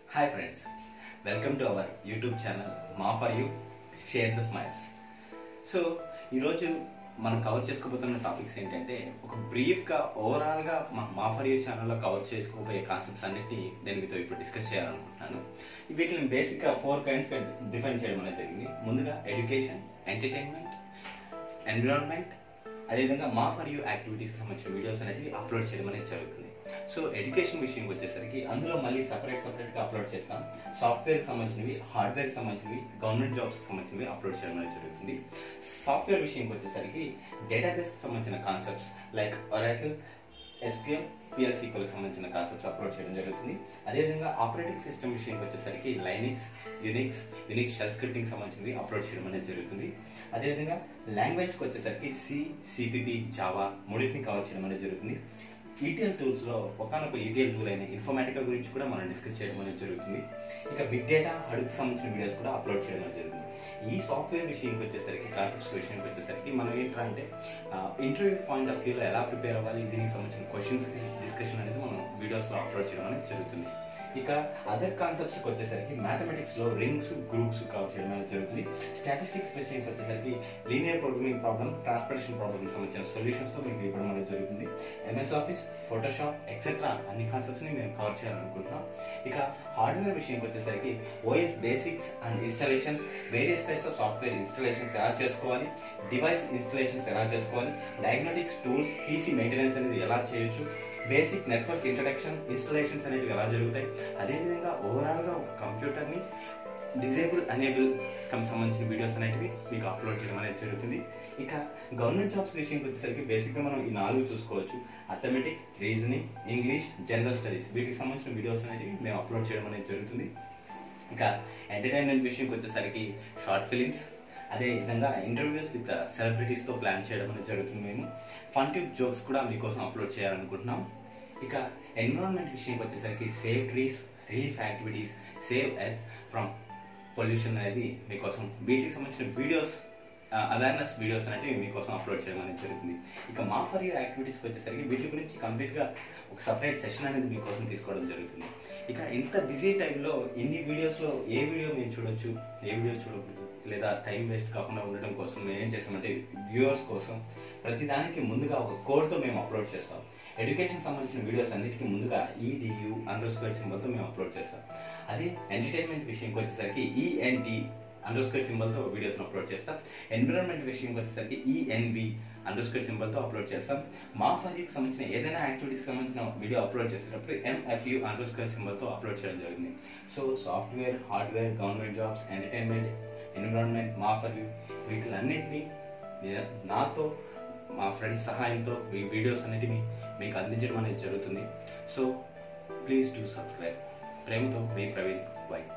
hi friends welcome to our YouTube channel మా for you share the smiles so ఈరోజు మనం cover చేసుకోబోతున్న topics ఏంటంటే ఒక బ్రీఫ్గా ఓవరాల్గా మా మా ఫర్ యూ ఛానల్లో కవర్ చేసుకోబోయే కాన్సెప్ట్స్ అన్నిటి నేను మీతో ఇప్పుడు డిస్కస్ చేయాలనుకుంటున్నాను వీటిని బేసిక్గా ఫోర్ కైండ్స్గా డిఫైన్ చేయడం అనేది జరిగింది ముందుగా ఎడ్యుకేషన్ ఎంటర్టైన్మెంట్ ఎన్విరాన్మెంట్ అదేవిధంగా మా ఫర్ యూ యాక్టివిటీస్కి సంబంధించిన వీడియోస్ అనేవి అప్లోడ్ చేయడం అనేది జరుగుతుంది సో ఎడ్యుకేషన్ విషయంకి వచ్చేసరికి అందులో మళ్ళీ సపరేట్ సపరేట్గా అప్లోడ్ చేస్తాం సాఫ్ట్వేర్కి సంబంధించినవి హార్డ్వేర్కి సంబంధించినవి గవర్నమెంట్ జాబ్స్కి సంబంధించినవి అప్లోడ్ చేయడం అనేది జరుగుతుంది సాఫ్ట్వేర్ విషయంకి వచ్చేసరికి డేటాబేస్కి సంబంధించిన కాన్సెప్ట్స్ లైక్ ఒరాకిల్ ఎస్క్యూఎల్ పిఎల్సీకి సంబంధించిన కాన్సెప్ట్స్ అప్లోడ్ చేయడం జరుగుతుంది అదేవిధంగా ఆపరేటింగ్ సిస్టమ్ విషయానికి వచ్చేసరికి Linux Unix Unix shell scripting సంబంధించినవి అప్లోడ్ చేయడం అనేది జరుగుతుంది అదేవిధంగా లాంగ్వేజ్కి వచ్చేసరికి సి సిపిపి జావా మూడింటిని కవర్ చేయడం అనేది జరుగుతుంది ఈటీఎల్ టూల్స్లో ఒకనొక ఈటీఎల్ టూల్ అయిన ఇన్ఫర్మేటికా గురించి కూడా మనం డిస్కస్ చేయడం అనేది జరుగుతుంది ఇక బిగ్ డేటా హడుకు సంబంధించిన వీడియోస్ కూడా అప్లోడ్ చేయడం అనేది జరుగుతుంది ఈ సాఫ్ట్వేర్ విషయానికి వచ్చేసరికి కాన్సెప్ట్స్ విషయానికి వచ్చేసరికి మనం ఏంటంటే ఇంటర్వ్యూ పాయింట్ ఆఫ్ వ్యూలో ఎలా ప్రిపేర్ అవ్వాలి దీనికి సంబంధించిన క్వశ్చన్స్ డిస్కషన్ అనేది మనం వీడియోస్లో అప్లోడ్ చేయడం అనేది జరుగుతుంది ఇక అదర్ కాన్సెప్ట్స్కి వచ్చేసరికి మ్యాథమెటిక్స్లో రింగ్స్ గ్రూప్స్ కవర్ చేయడం అనేది జరుగుతుంది స్టాటిస్టిక్స్ విషయానికి వచ్చేసరికి linear programming problem transportation problem సంబంధించిన సొల్యూషన్స్తో మీకు ఇవ్వడం అనేది జరుగుతుంది ఎంఎస్ ఆఫీస్ ఫోటోషాప్ ఎక్సెట్రా అన్ని కాన్సెప్ట్స్ని మేము కవర్ చేయాలనుకుంటున్నాం ఇక హార్డ్వేర్ విషయానికి వచ్చేసరికి OS basics and installations various types of software installations ఎలా చేసుకోవాలి డివైస్ ఇన్స్టాలేషన్స్ ఎలా చేసుకోవాలి డయాగ్నోటిక్స్ టూల్స్ పీసీ మెయింటెనెన్స్ అనేది ఎలా చేయొచ్చు బేసిక్ నెట్వర్క్ ఇంట్రడక్షన్ ఇన్స్టాలేషన్స్ అనేవి ఎలా జరుగుతాయి అదేవిధంగా ఓవరాల్గా ఒక కంప్యూటర్ని డిజేబుల్ అనేబుల్ కమ్ సంబంధించిన వీడియోస్ అనేటివి మీకు అప్లోడ్ చేయడం అనేది జరుగుతుంది ఇక గవర్నమెంట్ జాబ్స్ విషయంకి వచ్చేసరికి బేసిక్గా మనం ఈ నాలుగు చూసుకోవచ్చు arithmetics reasoning English general studies వీటికి సంబంధించిన వీడియోస్ అనేటివి మేము అప్లోడ్ చేయడం అనేది జరుగుతుంది ఇక ఎంటర్టైన్మెంట్ విషయంకి వచ్చేసరికి షార్ట్ ఫిలిమ్స్ అదే విధంగా ఇంటర్వ్యూస్ విత్ సెలబ్రిటీస్తో ప్లాన్ చేయడం అనేది జరుగుతుంది మేము ఫన్ ట్యూబ్ జోక్స్ కూడా మీకోసం అప్లోడ్ చేయాలనుకుంటున్నాం ఇక ఎన్విరాన్మెంట్ విషయంకి వచ్చేసరికి save trees relief activities save earth from pollution అనేది మీకోసం వీటికి సంబంధించిన వీడియోస్ అవేర్నెస్ వీడియోస్ అనేవి మీకోసం అప్లోడ్ చేయడం అనేది జరుగుతుంది ఇక మా ఫర్ యూ యాక్టివిటీస్కి వచ్చేసరికి వీటి గురించి కంప్లీట్గా ఒక సపరేట్ సెషన్ అనేది మీకోసం తీసుకోవడం జరుగుతుంది ఇక ఇంత బిజీ టైంలో ఇన్ని వీడియోస్లో ఏ వీడియో మేము చూడొచ్చు ఏ వీడియో చూడకూడదు లేదా టైం వేస్ట్ కాకుండా ఉండడం కోసం మేము ఏం చేస్తామంటే వ్యూవర్స్ కోసం ప్రతిదానికి ముందుగా ఒక కోడ్తో మేము అప్లోడ్ చేస్తాం ఎడ్యుకేషన్ సంబంధించిన వీడియోస్ అన్నిటికీ ముందుగా ఈడియు అండర్ స్క్వేర్ సింబల్తో మేము అప్లోడ్ చేస్తాం అదే ఎంటర్టైన్మెంట్ విషయంకి వచ్చేసరికి ఈఎన్డి అండర్ స్క్వేర్ సింబల్తో వీడియోస్ని అప్లోడ్ చేస్తాం ఎన్విరాన్మెంట్ విషయంకి వచ్చేసరికి ఈఎన్వి అండర్ స్క్వేర్ సింబల్తో అప్లోడ్ చేస్తాం మా ఫర్యూకి సంబంధించిన ఏదైనా యాక్టివిటీస్ సంబంధించిన వీడియో అప్లోడ్ చేసేటప్పుడు ఎంఎఫ్యూ అండర్ స్క్వేర్ సింబల్తో అప్లోడ్ చేయడం జరిగింది so software hardware government jobs entertainment environment మా ఫర్ యూ వీటిలన్నింటినీ నాతో మా ఫ్రెండ్స్ సహాయంతో ఈ వీడియోస్ అన్నిటిని మీకు అందించడం అనేది జరుగుతుంది సో ప్లీజ్ డూ సబ్స్క్రైబ్ ప్రేమతో మీ ప్రవీణ్ బై